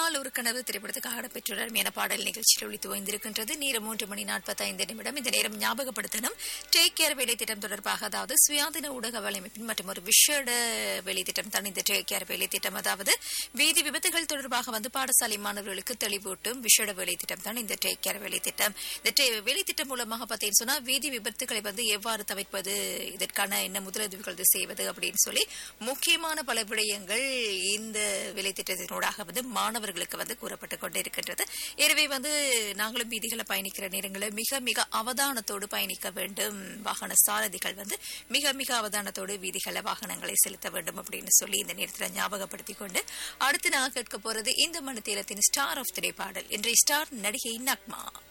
கண்ணால் ஒரு கனவு திரைப்படத்துக்காக இடம்பெற்றுள்ள என பாடல் நிகழ்ச்சியில் ஒளி துவங்கியிருக்கின்றது நேரம் மூன்று மணி நாற்பத்தைந்து நிமிடம் இந்த நேரம் ஞாபகப்படுத்தணும் டேக் கேர் வேலை திட்டம் தொடர்பாக அதாவது சுயாதீன ஊடக வலையமைப்பின் மற்றும் ஒரு விஷேட வேலை திட்டம் தான் இந்த டேக் கேர் வேலை திட்டம் அதாவது வீதி விபத்துகள் தொடர்பாக வந்து பாடசாலை மாணவர்களுக்கு தெளிவூட்டும் விஷேட வேலை திட்டம் தான் இந்த டேக் கேர் வேலை திட்டம் இந்த டே- வேலை திட்டம் மூலமாக பார்த்தீங்கன்னு சொன்னா வீதி விபத்துகளை வந்து எவ்வாறு தவிர்ப்பது இதற்கான என்ன முதலுதவிகள் இது செய்வது அப்படின்னு சொல்லி முக்கியமான பல விடயங்கள் இந்த வேலை திட்டத்தினூடாக வந்து மாணவர்களுக்கு வந்து கூறப்பட்டுக் கொண்டிருக்கின்றது எனவே வந்து நாங்களும் வீதிகளை பயணிக்கிற நேரங்களில் மிக மிக அவதானத்தோடு பயணிக்க வேண்டும் வாகன சாரதிகள் வந்து மிக மிக அவதானத்தோடு வீதிகளை வாகனங்களை செலுத்த வேண்டும் அப்படின்னு சொல்லி இந்த நேரத்தில் ஞாபகப்படுத்திக் கொண்டு அடுத்து நான் கேட்க போறது இந்த மனத்தீரத்தின் ஸ்டார் ஆஃப் திரை பாடல் இன்றைய ஸ்டார் நடிகை நக்மா